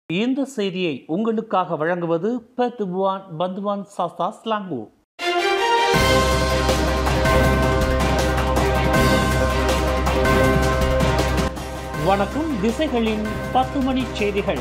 இந்த செய்தியை உங்களுக்காக வழங்குவது பெத்துவான் பந்துவான் சாஸ்தா ஸ்லாங்கு வணக்கம் திசைகளின் பத்து மணி செய்திகள்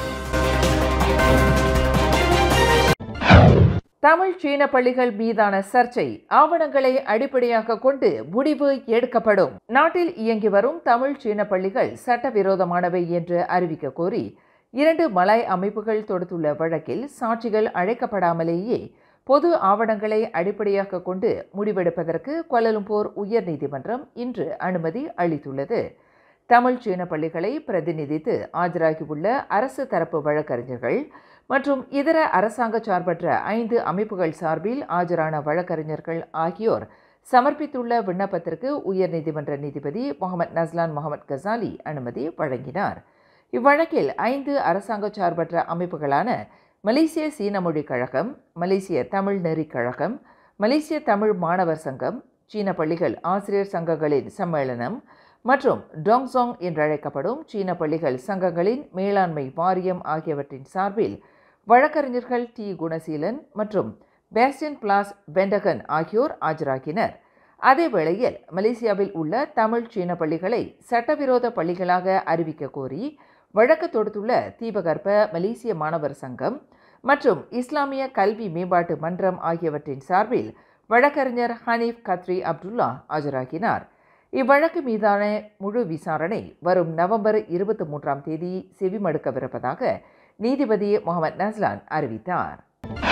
தமிழ் சீன பள்ளிகள் மீதான சர்ச்சை ஆவணங்களை அடிப்படையாக கொண்டு முடிவு எடுக்கப்படும் நாட்டில் இயங்கி வரும் தமிழ் சீன பள்ளிகள் சட்டவிரோதமானவை என்று அறிவிக்க கோரி இரண்டு மலாய் அமைப்புகள் தொடுத்துள்ள வழக்கில் சாட்சிகள் அழைக்கப்படாமலேயே பொது ஆவணங்களை அடிப்படையாக கொண்டு முடிவெடுப்பதற்கு கோலலம்பூர் உயர்நீதிமன்றம் இன்று அனுமதி அளித்துள்ளது தமிழ் சீன பள்ளிகளை பிரதிநிதித்து ஆஜராகியுள்ள அரசு தரப்பு வழக்கறிஞர்கள் மற்றும் இதர அரசாங்க சார்பற்ற ஐந்து அமைப்புகள் சார்பில் ஆஜரான வழக்கறிஞர்கள் ஆகியோர் சமர்ப்பித்துள்ள விண்ணப்பத்திற்கு உயர்நீதிமன்ற நீதிபதி முகமது நஸ்லான் முகமது கசாலி அனுமதி வழங்கினார் இவ்வழக்கில் ஐந்து அரசாங்க சார்பற்ற அமைப்புகளான மலேசிய சீன மொழி கழகம் மலேசிய தமிழ் நெறிக் கழகம் மலேசிய தமிழ் மாணவர் சங்கம் சீன பள்ளிகள் ஆசிரியர் சங்கங்களின் சம்மேளனம் மற்றும் டோங்ஸாங் என்றழைக்கப்படும் சீன பள்ளிகள் சங்கங்களின் மேலாண்மை வாரியம் ஆகியவற்றின் சார்பில் வழக்கறிஞர்கள் டி குணசீலன் மற்றும் பேஸ்டின் பிளாஸ் வெண்டகன் ஆகியோர் ஆஜராகினர் அதே வேளையில் மலேசியாவில் உள்ள தமிழ் சீன பள்ளிகளை சட்டவிரோத பள்ளிகளாக அறிவிக்க கோரி வழக்கு தொடுத்துள்ள தீபகற்ப மலேசிய மாணவர் சங்கம் மற்றும் இஸ்லாமிய கல்வி மேம்பாட்டு மன்றம் ஆகியவற்றின் சார்பில் வழக்கறிஞர் ஹனீஃப் கத்ரி அப்துல்லா ஆஜராகினார் இவ்வழக்கு மீதான முழு விசாரணை வரும் நவம்பர் இருபத்தி மூன்றாம் தேதி செவிமடுக்கவிருப்பதாக நீதிபதி முகமது நஸ்லான் அறிவித்தார்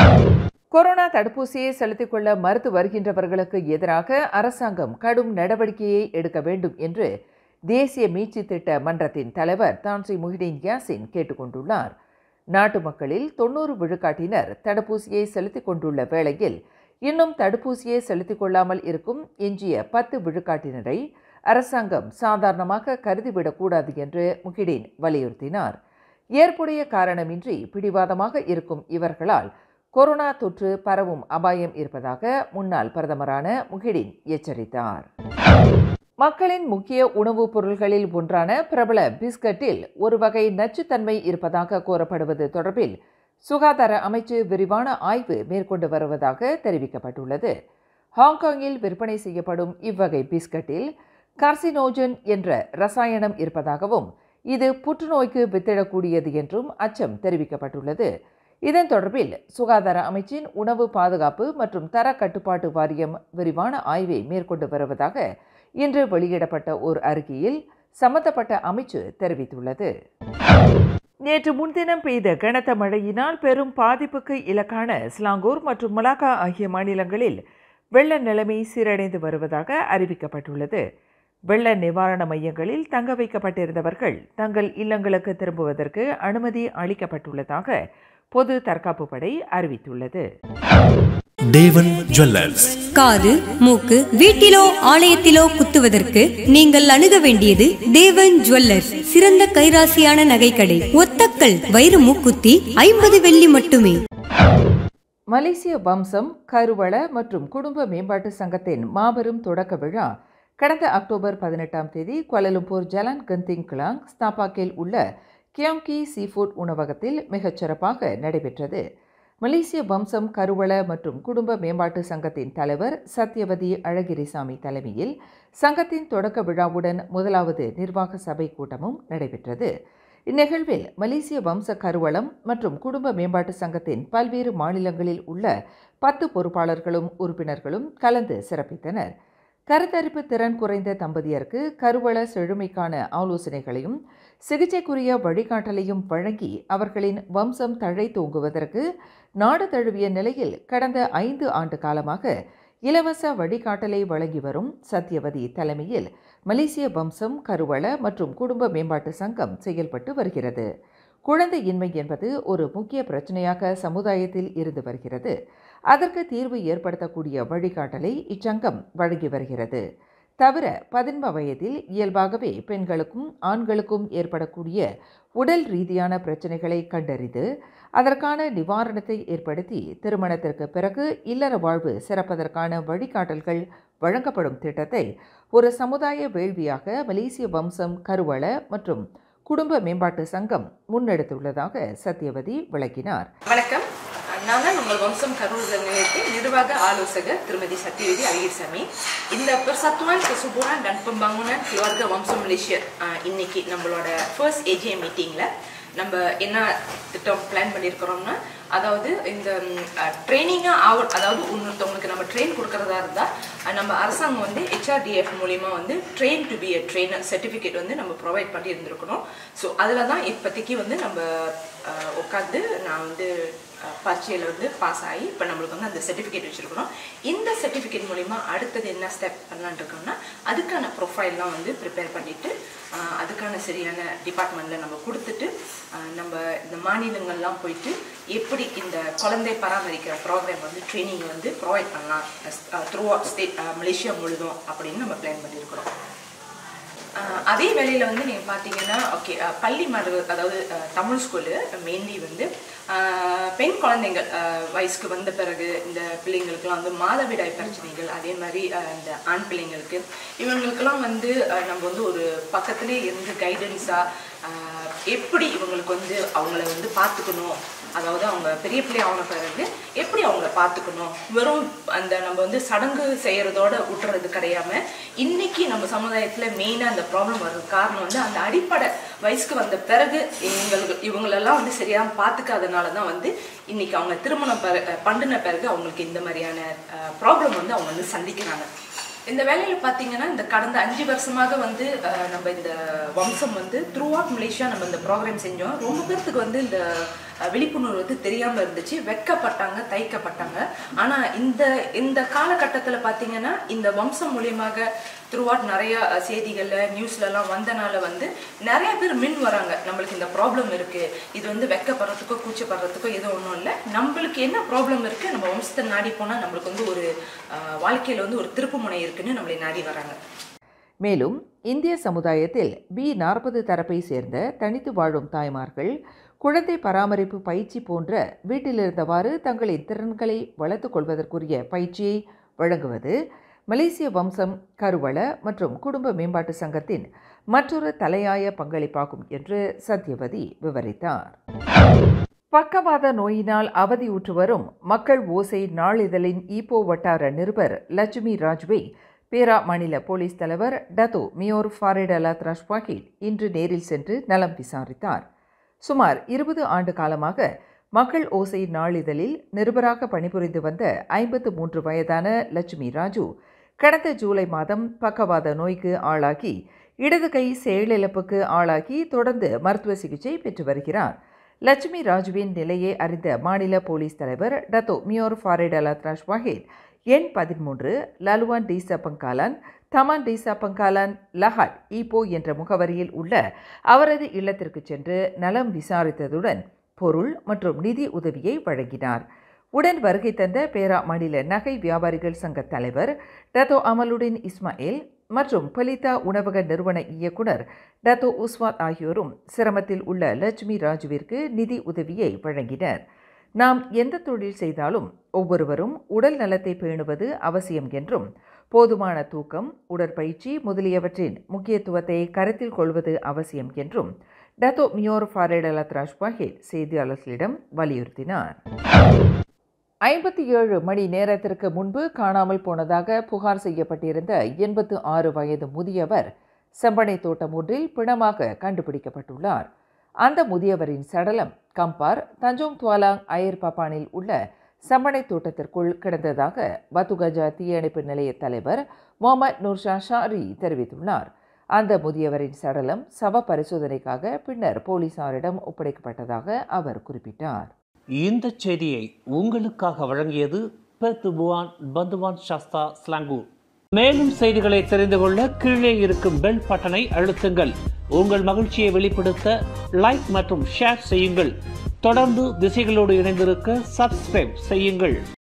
கொரோனா தடுப்பூசியை செலுத்திக் கொள்ள மறுத்து வருகின்றவர்களுக்கு எதிராக அரசாங்கம் கடும் நடவடிக்கையை எடுக்க வேண்டும் என்று தேசிய மீட்சி திட்ட மன்றத்தின் தலைவர் தான்சி முஹிடீன் யாசின் கேட்டுக்கொண்டுள்ளார் நாட்டு மக்களில் தொண்ணூறு விழுக்காட்டினர் தடுப்பூசியை செலுத்திக் கொண்டுள்ள வேளையில் இன்னும் தடுப்பூசியை செலுத்திக் கொள்ளாமல் இருக்கும் எஞ்சிய பத்து விழுக்காட்டினரை அரசாங்கம் சாதாரணமாக கருதிவிடக்கூடாது என்று முகிடீன் வலியுறுத்தினார் ஏற்புடைய காரணமின்றி பிடிவாதமாக இருக்கும் இவர்களால் கொரோனா தொற்று பரவும் அபாயம் இருப்பதாக முன்னாள் பிரதமரான முகிடின் எச்சரித்தார் மக்களின் முக்கிய உணவுப் பொருள்களில் ஒன்றான பிரபல பிஸ்கட்டில் ஒரு வகை நச்சுத்தன்மை இருப்பதாக கூறப்படுவது தொடர்பில் சுகாதார அமைச்சு விரிவான ஆய்வு மேற்கொண்டு வருவதாக தெரிவிக்கப்பட்டுள்ளது ஹாங்காங்கில் விற்பனை செய்யப்படும் இவ்வகை பிஸ்கட்டில் கார்சினோஜன் என்ற ரசாயனம் இருப்பதாகவும் இது புற்றுநோய்க்கு வித்திடக்கூடியது என்றும் அச்சம் தெரிவிக்கப்பட்டுள்ளது இதன் தொடர்பில் சுகாதார அமைச்சின் உணவு பாதுகாப்பு மற்றும் தர கட்டுப்பாட்டு வாரியம் விரிவான ஆய்வை மேற்கொண்டு வருவதாக இன்று வெளியிடப்பட்ட ஓர் அறிக்கையில் சம்பந்தப்பட்ட அமைச்சு தெரிவித்துள்ளது நேற்று முன்தினம் பெய்த கனத்த மழையினால் பெரும் பாதிப்புக்கு இலக்கான ஸ்லாங்கூர் மற்றும் மலாக்கா ஆகிய மாநிலங்களில் வெள்ள நிலைமை சீரடைந்து வருவதாக அறிவிக்கப்பட்டுள்ளது வெள்ள நிவாரண மையங்களில் தங்க வைக்கப்பட்டிருந்தவர்கள் தங்கள் இல்லங்களுக்கு திரும்புவதற்கு அனுமதி அளிக்கப்பட்டுள்ளதாக பொது தற்காப்பு படை அறிவித்துள்ளது தேவன் ஜுவல்லர்ஸ் காது மூக்கு வீட்டிலோ ஆலயத்திலோ குத்துவதற்கு நீங்கள் அணுக வேண்டியது தேவன் ஜுவல்லர்ஸ் சிறந்த கைராசியான நகைக்கடை ஒத்தக்கல் வைர மூக்குத்தி ஐம்பது வெள்ளி மட்டுமே மலேசிய வம்சம் கருவள மற்றும் குடும்ப மேம்பாட்டு சங்கத்தின் மாபெரும் தொடக்க விழா கடந்த அக்டோபர் பதினெட்டாம் தேதி கோலலம்பூர் ஜலான் கந்திங் கிளாங் ஸ்தாபாக்கில் உள்ள கியாங்கி சீஃபுட் உணவகத்தில் மிகச் சிறப்பாக நடைபெற்றது மலேசிய வம்சம் கருவள மற்றும் குடும்ப மேம்பாட்டு சங்கத்தின் தலைவர் சத்யவதி அழகிரிசாமி தலைமையில் சங்கத்தின் தொடக்க விழாவுடன் முதலாவது நிர்வாக சபை கூட்டமும் நடைபெற்றது இந்நிகழ்வில் மலேசிய வம்ச கருவளம் மற்றும் குடும்ப மேம்பாட்டு சங்கத்தின் பல்வேறு மாநிலங்களில் உள்ள பத்து பொறுப்பாளர்களும் உறுப்பினர்களும் கலந்து சிறப்பித்தனர் கருத்தரிப்பு திறன் குறைந்த தம்பதியருக்கு கருவள செழுமைக்கான ஆலோசனைகளையும் சிகிச்சைக்குரிய வழிகாட்டலையும் வழங்கி அவர்களின் வம்சம் தழை தோங்குவதற்கு நாடு தழுவிய நிலையில் கடந்த ஐந்து ஆண்டு காலமாக இலவச வழிகாட்டலை வழங்கி வரும் சத்யவதி தலைமையில் மலேசிய வம்சம் கருவள மற்றும் குடும்ப மேம்பாட்டு சங்கம் செயல்பட்டு வருகிறது குழந்தையின்மை என்பது ஒரு முக்கிய பிரச்சனையாக சமுதாயத்தில் இருந்து வருகிறது அதற்கு தீர்வு ஏற்படுத்தக்கூடிய வழிகாட்டலை இச்சங்கம் வழங்கி வருகிறது தவிர பதின்ம வயதில் இயல்பாகவே பெண்களுக்கும் ஆண்களுக்கும் ஏற்படக்கூடிய உடல் ரீதியான பிரச்சனைகளை கண்டறிந்து அதற்கான நிவாரணத்தை ஏற்படுத்தி திருமணத்திற்கு பிறகு இல்லற வாழ்வு சிறப்பதற்கான வழிகாட்டல்கள் வழங்கப்படும் திட்டத்தை ஒரு சமுதாய வேள்வியாக மலேசிய வம்சம் கருவள மற்றும் குடும்ப மேம்பாட்டு சங்கம் முன்னெடுத்துள்ளதாக சத்யவதி விளக்கினார் வணக்கம் நான் தான் உங்கள் வம்சம் கரூர் நிலையத்தின் நிர்வாக ஆலோசகர் திருமதி சத்யவதி அழகிர்சாமி இந்த persatuan kesuburan dan pembangunan keluarga வம்சம் மலேசியா அஹ், இன்னைக்கு நம்மளோட ஃபர்ஸ்ட் ஏஜிஎம் மீட்டிங்கில் நம்ம என்ன திட்டம் பிளான் பண்ணியிருக்கிறோம்னா அதாவது இந்த ட்ரைனிங்காக ஆக அதாவது இன்னொருத்தவங்களுக்கு நம்ம ட்ரெயின் கொடுக்கறதா இருந்தால் நம்ம அரசாங்கம் வந்து ஹெச்ஆர்டிஎஃப் மூலிமா வந்து train to be a trainer certificate வந்து நம்ம ப்ரொவைட் பண்ணி இருந்திருக்கணும் ஸோ அதில் தான் இப்போதைக்கு வந்து நம்ம அஹ், உட்காந்து நான் வந்து பரீட்சையில் வந்து பாஸ் ஆகி இப்போ நம்மளுக்கு வந்து அந்த சர்டிஃபிகேட் வச்சுருக்கிறோம் இந்த சர்டிஃபிகேட் மூலிமா அடுத்தது என்ன ஸ்டெப் பண்ணலான்னு இருக்கோம்னா அதுக்கான ப்ரொஃபைல்லாம் வந்து ப்ரிப்பேர் பண்ணிவிட்டு அதுக்கான சரியான டிபார்ட்மெண்ட்டில் நம்ம கொடுத்துட்டு ஆஹ் நம்ம இந்த மாநிலங்கள்லாம் போயிட்டு எப்படி இந்த குழந்தை பராமரிக்கிற ப்ரோக்ராம் வந்து ட்ரைனிங் வந்து ப்ரொவைட் பண்ணலாம் த்ரூ அவுட் ஸ்டேட் மலேசியா முழுதும் அப்படின்னு நம்ம பிளான் பண்ணியிருக்கிறோம் ஆஹ் அதே வேளையில் வந்து நீங்கள் பார்த்தீங்கன்னா ஓகே பள்ளி மாணவர் அதாவது ஆஹ் தமிழ் ஸ்கூலு மெயின்லி வந்து ஆஹ் பெண் குழந்தைங்கள் ஆஹ் வயசுக்கு வந்த பிறகு இந்த பிள்ளைங்களுக்கெல்லாம் வந்து மாதவிடாய் பிரச்சனைகள் அதே மாதிரி ஆஹ் இந்த ஆண் பிள்ளைங்களுக்கு இவங்களுக்கெல்லாம் வந்து ஆஹ் நம்ம வந்து ஒரு பக்கத்துலேயே இருந்து கைடன்ஸாக எப்படி இவங்களுக்கு வந்து அவங்கள வந்து பார்த்துக்கணும் அதாவது அவங்க பெரிய பிள்ளை ஆன பிறகு எப்படி அவங்கள பார்த்துக்கணும் வெறும் அந்த நம்ம வந்து சடங்கு செய்யறதோட விட்டுறது கிடையாம இன்னைக்கு நம்ம சமுதாயத்துல மெயினாக அந்த ப்ராப்ளம் வர்றதுக்கு காரணம் வந்து அந்த அடிப்படை வயசுக்கு வந்த பிறகு இவங்களுக்கு இவங்களெல்லாம் வந்து சரியா பார்த்துக்காதனால தான் வந்து இன்னைக்கு அவங்க திருமணம் பிற பண்ணின பிறகு அவங்களுக்கு இந்த மாதிரியான ப்ராப்ளம் வந்து அவங்க வந்து சந்திக்கிறாங்க இந்த வேலையில் பார்த்தீங்கன்னா இந்த கடந்த அஞ்சு வருஷமாக வந்து அஹ், நம்ம இந்த வம்சம் வந்து த்ரூ அவுட் மலேசியா நம்ம இந்த ப்ரோக்ராம் செஞ்சோம் ரொம்ப பேர்த்துக்கு வந்து இந்த அஹ், விழிப்புணர்வு வந்து தெரியாமல் இருந்துச்சு வெட்கப்பட்டாங்க தைக்கப்பட்டாங்க ஆனால் இந்த இந்த காலகட்டத்தில் பார்த்தீங்கன்னா இந்த வம்சம் மூலியமாக த்ரூ அவுட் நிறைய அஹ், செய்திகள்ல நியூஸ்லலாம் வந்தனால வந்து நிறைய பேர் மின் வராங்க நம்மளுக்கு இந்த ப்ராப்ளம் இருக்கு இது வந்து வெக்கப்படுறதுக்கோ கூச்சப்படுறதுக்கோ எதுவும் ஒன்றும் இல்லை நம்மளுக்கு என்ன ப்ராப்ளம் இருக்கு நம்ம வம்சத்தை நாடி போனால் நம்மளுக்கு வந்து ஒரு அஹ், வாழ்க்கையில வந்து ஒரு திருப்பு முனை இருக்குன்னு நம்மளை நாடி வராங்க மேலும் இந்திய சமுதாயத்தில் பி நாற்பது தரப்பை சேர்ந்த தனித்து வாழும் தாய்மார்கள் குழந்தை பராமரிப்பு பயிற்சி போன்ற வீட்டிலிருந்தவாறு தங்களின் திறன்களை வளர்த்துக் கொள்வதற்குரிய பயிற்சியை வழங்குவது மலேசிய வம்சம் கருவள மற்றும் குடும்ப மேம்பாட்டு சங்கத்தின் மற்றொரு தலையாய பங்களிப்பாகும் என்று சத்யவதி விவரித்தார் பக்கவாத நோயினால் அவதியுற்று வரும் மக்கள் ஓசை நாளிதழின் ஈப்போ வட்டார நிருபர் லட்சுமி ராஜ்வை பேரா மாநில போலீஸ் தலைவர் டத்தோ மியோர் ஃபாரிடலா த்ராஷ்வாகில் இன்று நேரில் சென்று நலம் விசாரித்தார் சுமார் இருபது ஆண்டு காலமாக மக்கள் ஓசை நாளிதழில் நிருபராக பணிபுரிந்து வந்த ஐம்பத்து மூன்று வயதான லட்சுமி ராஜு கடந்த ஜூலை மாதம் பக்கவாத நோய்க்கு ஆளாகி இடது கை செயலிழப்புக்கு ஆளாகி தொடர்ந்து மருத்துவ சிகிச்சை பெற்று வருகிறார் லட்சுமி ராஜுவின் நிலையை அறிந்த மாநில போலீஸ் தலைவர் டத்தோ மியோர் ஃபாரிடலா த்ராஷ்வாஹில் எண் பதிமூன்று லலுவான் டீசா பங்காலான் தமான் டீசா பங்காலான் லஹாட் ஈப்போ என்ற முகவரியில் உள்ள அவரது இல்லத்திற்கு சென்று நலம் விசாரித்ததுடன் பொருள் மற்றும் நிதி உதவியை வழங்கினார் உடன் வருகை தந்த பேரா மாநில நகை வியாபாரிகள் சங்க தலைவர் டத்தோ அமலுடின் இஸ்மாயில் மற்றும் பலிதா உணவக நிறுவன இயக்குனர் டத்தோ உஸ்வாத் ஆகியோரும் சிரமத்தில் உள்ள லட்சுமி ராஜுவிற்கு நிதி உதவியை வழங்கினர் நாம் எந்த தொழில் செய்தாலும் ஒவ்வொருவரும் உடல் நலத்தை பேணுவது அவசியம் என்றும் போதுமான தூக்கம் உடற்பயிற்சி முதலியவற்றின் முக்கியத்துவத்தை கருத்தில் கொள்வது அவசியம் என்றும் டத்தோ மியோர் ஃபாரேடலத் ராஜ்பாஹில் செய்தியாளர்களிடம் வலியுறுத்தினார் ஐம்பத்தி ஏழு மணி நேரத்திற்கு முன்பு காணாமல் போனதாக புகார் செய்யப்பட்டிருந்த எண்பத்து ஆறு வயது முதியவர் செம்பனை தோட்டம் ஒன்றில் பிணமாக கண்டுபிடிக்கப்பட்டுள்ளார் அந்த முதியவரின் சடலம் கம்பார் தஞ்சோங் துவாலாங் அயர் பப்பானில் உள்ள செம்பனை தோட்டத்திற்குள் கிடந்ததாக வத்துகஜா தீயணைப்பு நிலைய தலைவர் முகமது நூர்ஷா ஷாரி தெரிவித்துள்ளார் அந்த முதியவரின் சடலம் சவ பரிசோதனைக்காக பின்னர் போலீசாரிடம் ஒப்படைக்கப்பட்டதாக அவர் குறிப்பிட்டார் இந்த செய்தியை உங்களுக்காக வழங்கியது பெத்துபுவான் பந்துவான் சாஸ்தா ஸ்லாங்கூர் மேலும் செய்திகளை தெரிந்து கொள்ள கீழே இருக்கும் பெல் பட்டனை அழுத்துங்கள் உங்கள் மகிழ்ச்சியை வெளிப்படுத்த லைக் மற்றும் ஷேர் செய்யுங்கள் தொடர்ந்து திசைகளோடு இணைந்திருக்க சப்ஸ்கிரைப் செய்யுங்கள்